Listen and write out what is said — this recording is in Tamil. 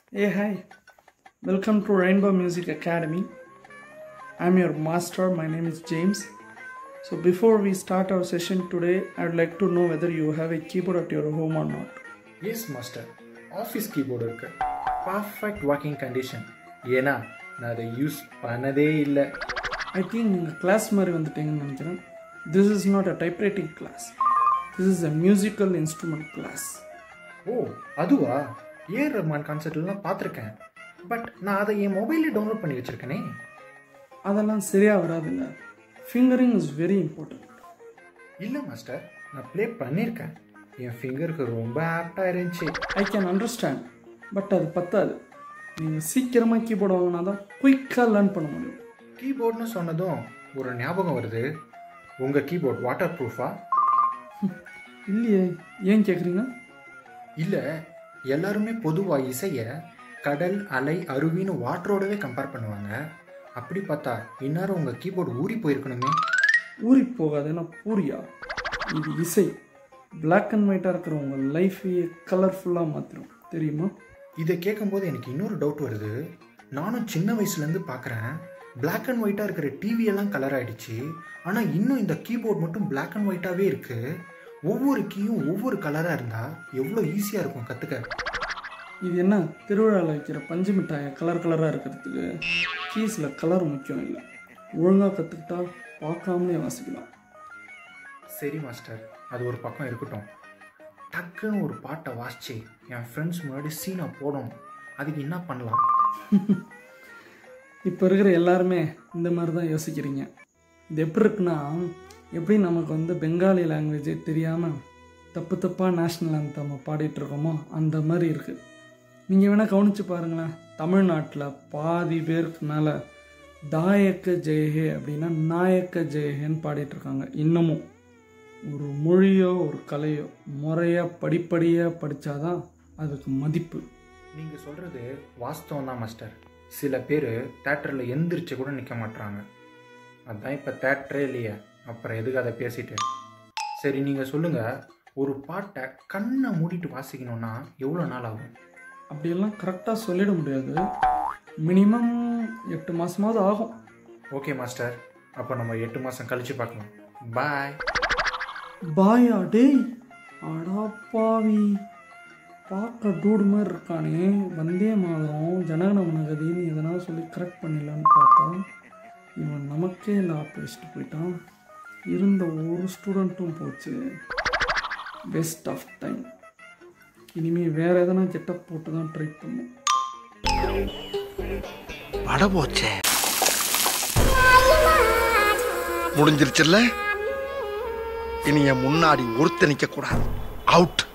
Hey, hi. Welcome to Rainbow Music Academy. I'm your master. My name is James. So, before we start our session today, I'd like to know whether you have a keyboard at your home or not. Yes master office keyboard இருக்கு பர்ஃபெக்ட் ஒர்க்கிங் கண்டிஷன் ஏன்னா நான் அதை யூஸ் பண்ணதே இல்லை I think நீங்கள் கிளாஸ் மாதிரி வந்துட்டீங்கன்னு நினைக்கிறேன் this is not a typewriting class this is a musical instrument class ஓ அதுவா ஏஆர் ரஹ்மான் கான்சர்ட்லாம் பார்த்துருக்கேன் பட் நான் அதை என் மொபைலில் டவுன்லோட் பண்ணி வச்சிருக்கேனே அதெல்லாம் சரியாக வராதுங்க ஃபிங்கரிங் இஸ் வெரி இம்பார்ட்டன்ட் இல்லை மாஸ்டர் நான் ப்ளே பண்ணியிருக்கேன் என் ஃபிங்கருக்கு ரொம்ப ஆப்டாக இருந்துச்சு ஐ கேன் அண்டர்ஸ்டாண்ட் பட் அது பத்தாது நீங்கள் சீக்கிரமாக கீபோர்டு வாங்கினா தான் குயிக்காக லேர்ன் பண்ண முடியும் கீபோர்ட்னு சொன்னதும் ஒரு ஞாபகம் வருது உங்கள் கீபோர்ட் வாட்டர் ப்ரூஃபா இல்லையே ஏன் கேட்குறீங்க இல்லை எல்லாருமே பொதுவாக இசையை கடல் அலை அருவின்னு வாட்டரோடவே கம்பேர் பண்ணுவாங்க அப்படி பார்த்தா இந்நேரம் உங்கள் கீபோர்டு ஊறி போயிருக்கணுமே ஊறி போகாதுன்னா பூரியா இது இசை பிளாக் அண்ட் ஒயிட்டாக இருக்கிற உங்கள் லைஃபையே கலர்ஃபுல்லாக மாற்றிடும் தெரியுமா இதை கேட்கும்போது எனக்கு இன்னொரு டவுட் வருது நானும் சின்ன வயசுலேருந்து பார்க்குறேன் Black அண்ட் ஒயிட்டாக இருக்கிற டிவி எல்லாம் கலர் ஆயிடுச்சு ஆனால் இன்னும் இந்த கீபோர்ட் மட்டும் Black அண்ட் ஒயிட்டாகவே இருக்குது ஒவ்வொரு கீயும் ஒவ்வொரு கலராக இருந்தால் எவ்வளோ ஈஸியாக இருக்கும் கற்றுக்க இது என்ன திருவிழாவில் வைக்கிற பஞ்சு மிட்டாயை கலர் கலராக இருக்கிறதுக்கு கீஸில் கலர் முக்கியம் இல்லை ஒழுங்காக கற்றுக்கிட்டா பார்க்காமலே வாசிக்கலாம் சரி மாஸ்டர் அது ஒரு பக்கம் இருக்கட்டும் டக்குன்னு ஒரு பாட்டை வாசிச்சு என் ஃப்ரெண்ட்ஸ் முன்னாடி சீனை போடணும் அதுக்கு என்ன பண்ணலாம் இப்போ இருக்கிற எல்லாருமே இந்த மாதிரி தான் யோசிக்கிறீங்க இது எப்படி இருக்குன்னா எப்படி நமக்கு வந்து பெங்காலி லாங்குவேஜே தெரியாமல் தப்பு தப்பாக நேஷ்னல் anthem பாடிட்டு இருக்கோமோ அந்த மாதிரி இருக்குது நீங்கள் வேணால் கவனித்து பாருங்களேன் தமிழ்நாட்டில் பாதி பேருக்கு மேலே தாயக்க ஜெயஹே அப்படின்னா நாயக்க ஜெயஹேன்னு பாடிட்டு இருக்காங்க இன்னமும் ஒரு மொழியோ ஒரு கலையோ முறையாக படிப்படியாக படித்தாதான் அதுக்கு மதிப்பு நீங்கள் சொல்கிறது வாஸ்தவம் தான் மாஸ்டர் சில பேர் தேட்டரில் எந்திரிச்சு கூட நிற்க மாட்றாங்க அதான் இப்போ தேட்டரே இல்லையே அப்புறம் எதுக்கு அதை பேசிட்டு சரி நீங்கள் சொல்லுங்கள் ஒரு பாட்டை கண்ணை மூடிட்டு வாசிக்கணும்னா எவ்வளோ நாள் ஆகும் அப்படியெல்லாம் கரெக்டாக சொல்லிட முடியாது மினிமம் எட்டு மாதமாவது ஆகும் ஓகே மாஸ்டர் அப்போ நம்ம எட்டு மாதம் கழித்து பார்க்கலாம் பாய் பாயா டேய் அடா பாவி பார்க்க டூடு மாதிரி இருக்கானே வந்தே மாதிரம் ஜனகணமன கதின்னு எதனா சொல்லி கரெக்ட் பண்ணிடலான்னு பார்த்தா இவன் நமக்கே லாப் வச்சுட்டு போயிட்டான் இருந்த ஒரு ஸ்டூடெண்ட்டும் போச்சு வேஸ்ட் ஆஃப் டைம் இனிமே வேற எதனா கெட்டப் போட்டு தான் ட்ரை பண்ணும் பட போச்சே முடிஞ்சிருச்சுல்ல இனி என் முன்னாடி ஒருத்த நிக்க கூடாது அவுட்